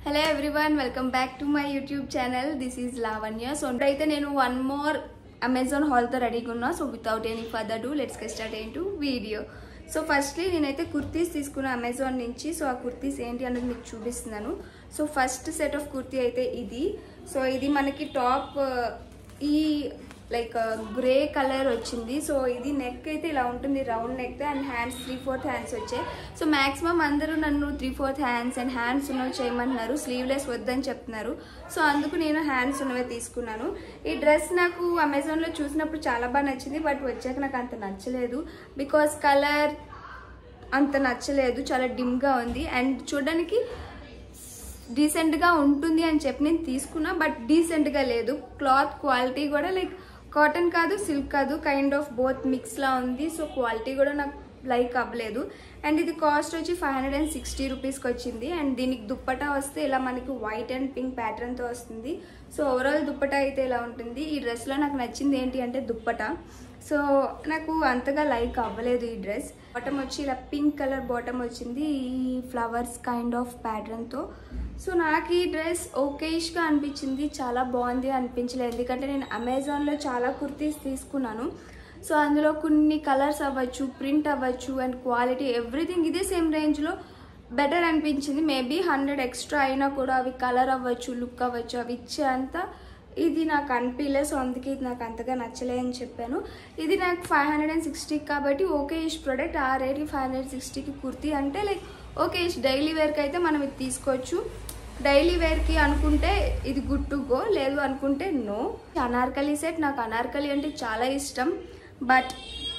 hello everyone welcome back to my YouTube channel this is Lavanya so అయితే నేను one more Amazon హాల్తో రెడీగా ఉన్నా so without any further do let's get start into video so firstly నేనైతే కుర్తీస్ తీసుకున్న Amazon నుంచి so ఆ కుర్తీస్ ఏంటి అనేది మీకు చూపిస్తున్నాను so first set of kurti అయితే ఇది సో ఇది మనకి టాప్ ఈ లైక్ గ్రే కలర్ వచ్చింది సో ఇది నెక్ అయితే ఇలా ఉంటుంది round neck and hands three fourth hands వచ్చాయి సో మాక్సిమం అందరూ నన్ను three fourth hands and hands ఉన్నవి చేయమంటున్నారు స్లీవ్లెస్ వద్దని చెప్తున్నారు సో అందుకు నేను హ్యాండ్స్ ఉన్నవే తీసుకున్నాను ఈ డ్రెస్ నాకు అమెజాన్లో చూసినప్పుడు చాలా బాగా నచ్చింది బట్ వచ్చాక నాకు అంత నచ్చలేదు బికాస్ కలర్ అంత నచ్చలేదు చాలా డిమ్గా ఉంది అండ్ చూడడానికి డీసెంట్గా ఉంటుంది అని చెప్పి నేను తీసుకున్నా బట్ డీసెంట్గా లేదు క్లాత్ క్వాలిటీ కూడా లైక్ కాటన్ కాదు సిల్క్ కాదు కైండ్ ఆఫ్ బోత్ మిక్స్లా ఉంది సో క్వాలిటీ కూడా నాకు లైక్ అవ్వలేదు అండ్ ఇది కాస్ట్ వచ్చి ఫైవ్ హండ్రెడ్ అండ్ సిక్స్టీ రూపీస్కి వచ్చింది అండ్ దీనికి దుప్పటా వస్తే ఇలా మనకి వైట్ అండ్ పింక్ ప్యాటర్న్తో వస్తుంది సో ఓవరాల్ దుప్పటా అయితే ఇలా ఉంటుంది ఈ డ్రెస్లో నాకు నచ్చింది ఏంటి అంటే దుప్పటా సో నాకు అంతగా లైక్ అవ్వలేదు ఈ డ్రెస్ బాటమ్ వచ్చి ఇలా పింక్ కలర్ బాటమ్ వచ్చింది ఈ ఫ్లవర్స్ కైండ్ ఆఫ్ ప్యాటర్న్తో సో నాకు ఈ డ్రెస్ ఓకేష్గా అనిపించింది చాలా బాగుంది అనిపించలేదు ఎందుకంటే నేను అమెజాన్లో చాలా కుర్తీస్ తీసుకున్నాను సో అందులో కొన్ని కలర్స్ అవ్వచ్చు ప్రింట్ అవ్వచ్చు అండ్ క్వాలిటీ ఎవ్రీథింగ్ ఇదే సేమ్ రేంజ్లో బెటర్ అనిపించింది మేబీ హండ్రెడ్ ఎక్స్ట్రా అయినా కూడా అవి కలర్ అవ్వచ్చు లుక్ అవ్వచ్చు అవి ఇచ్చే అంత ఇది నాకు అనిపించలేదు సో అందుకే ఇది నాకు అంతగా నచ్చలే అని చెప్పాను ఇది నాకు ఫైవ్ హండ్రెడ్ అండ్ సిక్స్టీకి కాబట్టి ఓకే ఇష్ ప్రోడక్ట్ ఆ రేట్కి ఫైవ్ హండ్రెడ్ సిక్స్టీకి కుర్తీ అంటే లైక్ ఓకే ఇష్ డైలీ వేర్కి అయితే మనం ఇది తీసుకోవచ్చు డైలీ వేర్కి అనుకుంటే ఇది గుడ్ టు గో లేదు అనుకుంటే నో అనార్కలి సెట్ నాకు అనార్కలి అంటే చాలా ఇష్టం బట్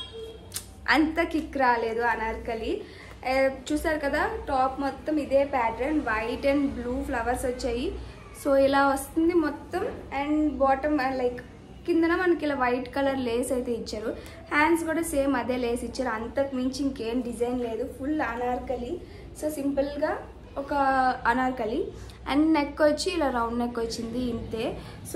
అంత కిక్ రాలేదు అనార్కలి ఏ, చూసారు కదా టాప్ మొత్తం ఇదే pattern white and blue flowers వచ్చాయి సో ఇలా వస్తుంది మొత్తం అండ్ బాటమ్ లైక్ కిందన మనకి ఇలా వైట్ కలర్ లేస్ అయితే ఇచ్చారు హ్యాండ్స్ కూడా సేమ్ అదే లేస్ ఇచ్చారు అంతకు మించి ఇంకేం డిజైన్ లేదు ఫుల్ అనార్కలి సో సింపుల్గా ఒక అనార్కలి అండ్ నెక్ వచ్చి ఇలా రౌండ్ నెక్ వచ్చింది ఇంతే సో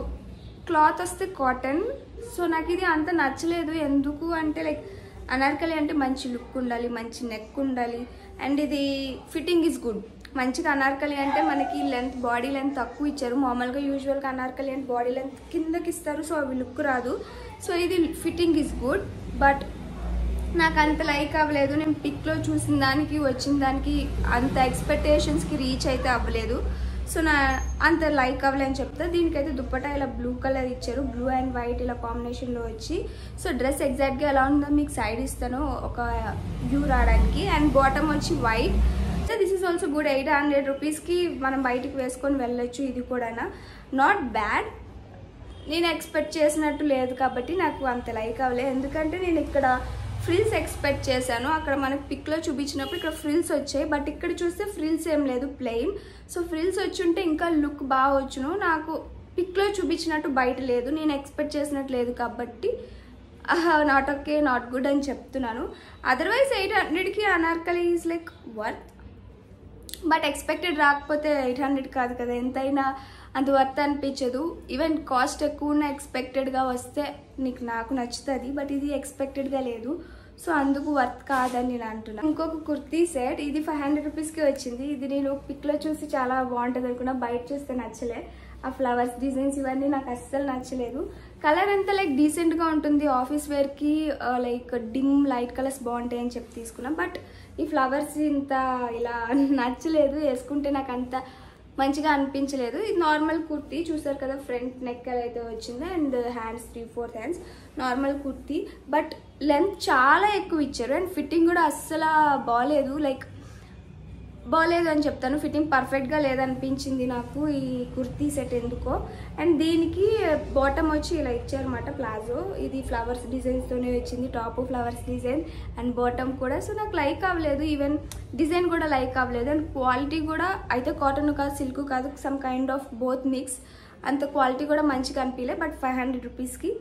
క్లాత్ వస్తే కాటన్ సో నాకు ఇది అంత నచ్చలేదు ఎందుకు అంటే లైక్ అనార్కలి అంటే మంచి లుక్ ఉండాలి మంచి నెక్ ఉండాలి అండ్ ఇది ఫిట్టింగ్ ఈజ్ గుడ్ మంచిగా అనార్కలి అంటే మనకి లెంత్ బాడీ లెంత్ తక్కువ ఇచ్చారు మామూలుగా యూజువల్గా అనార్కలి అంటే బాడీ లెంత్ కిందకి ఇస్తారు సో అవి లుక్ రాదు సో ఇది ఫిట్టింగ్ ఈజ్ గుడ్ బట్ నాకు అంత లైక్ అవ్వలేదు నేను పిక్లో చూసిన దానికి వచ్చిన దానికి అంత ఎక్స్పెక్టేషన్స్కి రీచ్ అయితే అవ్వలేదు సో నా అంత లైక్ అవ్వలేని చెప్తా దీనికైతే దుప్పటా ఇలా బ్లూ కలర్ ఇచ్చారు బ్లూ అండ్ వైట్ ఇలా కాంబినేషన్లో వచ్చి సో డ్రెస్ ఎగ్జాక్ట్గా ఎలా ఉందో మీకు సైడ్ ఇస్తాను ఒక వ్యూ రావడానికి అండ్ బాటమ్ వచ్చి white so this is also good eight hundred రూపీస్కి మనం బయటికి వేసుకొని వెళ్ళొచ్చు ఇది కూడా నాట్ బ్యాడ్ నేను ఎక్స్పెక్ట్ చేసినట్టు లేదు కాబట్టి నాకు అంత లైక్ అవ్వలేదు ఎందుకంటే నేను ఇక్కడ ఫ్రిల్స్ ఎక్స్పెక్ట్ చేశాను అక్కడ మనకి పిక్లో చూపించినప్పుడు ఇక్కడ ఫ్రిల్స్ వచ్చాయి బట్ ఇక్కడ చూస్తే ఫ్రిల్స్ ఏం లేదు ప్లెయిన్ సో ఫ్రిల్స్ వచ్చి ఉంటే ఇంకా లుక్ బాగా వచ్చును నాకు పిక్లో చూపించినట్టు బయట లేదు నేను ఎక్స్పెక్ట్ చేసినట్టు లేదు కాబట్టి నాట్ ఓకే నాట్ గుడ్ అని చెప్తున్నాను అదర్వైజ్ ఎయిట్ హండ్రెడ్కి anarkali is like worth but expected రాకపోతే ఎయిట్ హండ్రెడ్ కాదు కదా ఎంతైనా అంత వర్త్ అనిపించదు ఈవెన్ కాస్ట్ ఎక్కువ ఉన్న ఎక్స్పెక్టెడ్గా వస్తే నీకు నాకు నచ్చుతుంది బట్ ఇది ఎక్స్పెక్టెడ్గా లేదు సో అందుకు వర్త్ కాదని నేను అంటున్నాను ఇంకొక కుర్తీ సెట్ ఇది ఫైవ్ హండ్రెడ్ రూపీస్కి వచ్చింది ఇది నేను పిక్లో చూసి చాలా బాగుంటుంది అనుకున్నా బయట చూస్తే నచ్చలే ఆ ఫ్లవర్స్ డిజైన్స్ ఇవన్నీ నాకు అస్సలు నచ్చలేదు కలర్ అంతా లైక్ డీసెంట్గా ఉంటుంది ఆఫీస్ వేర్కి లైక్ డిమ్ లైట్ కలర్స్ బాగుంటాయి అని చెప్పి తీసుకున్నా బట్ ఈ ఫ్లవర్స్ ఇంత ఇలా నచ్చలేదు వేసుకుంటే నాకు అంత మంచిగా అనిపించలేదు ఇది నార్మల్ కుర్తీ చూసారు కదా ఫ్రంట్ నెక్ అయితే వచ్చింది and hands three fourth hands normal kurti but length చాలా ఎక్కువ ఇచ్చారు అండ్ ఫిట్టింగ్ కూడా అస్సలు బాగాలేదు లైక్ బాగాలేదు అని చెప్తాను ఫిట్టింగ్ పర్ఫెక్ట్గా లేదనిపించింది నాకు ఈ కుర్తీ సెట్ ఎందుకో అండ్ దీనికి బాటమ్ వచ్చి ఇలా ఇచ్చారన్నమాట ప్లాజో ఇది ఫ్లవర్స్ డిజైన్స్తోనే వచ్చింది top flowers design and bottom కూడా సో నాకు లైక్ అవ్వలేదు ఈవెన్ డిజైన్ కూడా లైక్ అవ్వలేదు అండ్ క్వాలిటీ కూడా అయితే కాటన్ కాదు సిల్క్ కాదు some kind of both mix అంత క్వాలిటీ కూడా మంచిగా అనిపించలే బట్ ఫైవ్ హండ్రెడ్ రూపీస్కి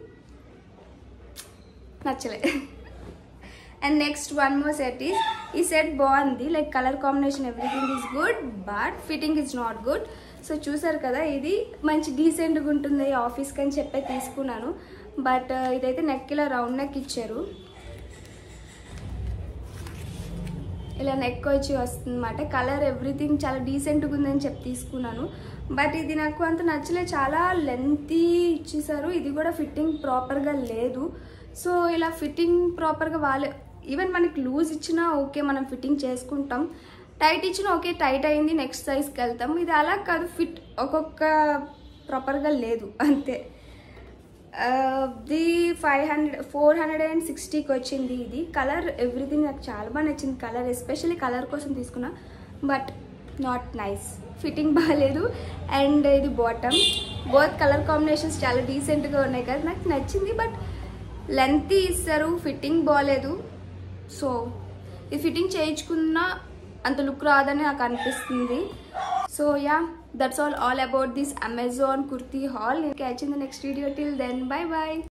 నచ్చలే and next one more set is ఈ సెట్ బాగుంది like colour combination everything is good but fitting is not good so చూసారు కదా ఇది మంచి డీసెంట్గా ఉంటుంది ఆఫీస్కి అని చెప్పే తీసుకున్నాను బట్ ఇదైతే నెక్ ఇలా రౌండ్ నెక్ ఇచ్చారు ఇలా నెక్ వచ్చి వస్తుంది అనమాట కలర్ ఎవ్రీథింగ్ చాలా డీసెంట్గా ఉందని చెప్పి తీసుకున్నాను బట్ ఇది నాకు అంత నచ్చలేదు చాలా లెంతీ ఇచ్చేసారు ఇది కూడా ఫిట్టింగ్ ప్రాపర్గా లేదు సో ఇలా ఫిట్టింగ్ ప్రాపర్గా వాళ్ళే ఈవెన్ మనకి లూజ్ ఇచ్చినా ఓకే మనం ఫిట్టింగ్ చేసుకుంటాం టైట్ ఇచ్చినా ఓకే టైట్ అయింది నెక్స్ట్ సైజ్కి వెళ్తాం ఇది అలా కాదు ఫిట్ ఒక్కొక్క ప్రాపర్గా లేదు అంతే the five hundred four hundred and సిక్స్టీకి వచ్చింది ఇది కలర్ ఎవ్రీథింగ్ నాకు చాలా బాగా నచ్చింది కలర్ ఎస్పెషల్లీ కలర్ కోసం తీసుకున్నా బట్ నాట్ నైస్ ఫిట్టింగ్ బాగాలేదు అండ్ ఇది బాటమ్ బోత్ కలర్ కాంబినేషన్స్ చాలా డీసెంట్గా ఉన్నాయి కదా నాకు నచ్చింది బట్ లెంత్ ఇస్తారు ఫిట్టింగ్ బాగాలేదు సో ఈ ఫిట్టింగ్ చేయించుకున్నా అంత లుక్ రాదని నాకు అనిపిస్తుంది so yeah that's all all about this Amazon kurti haul నేను catch in the next video till then bye bye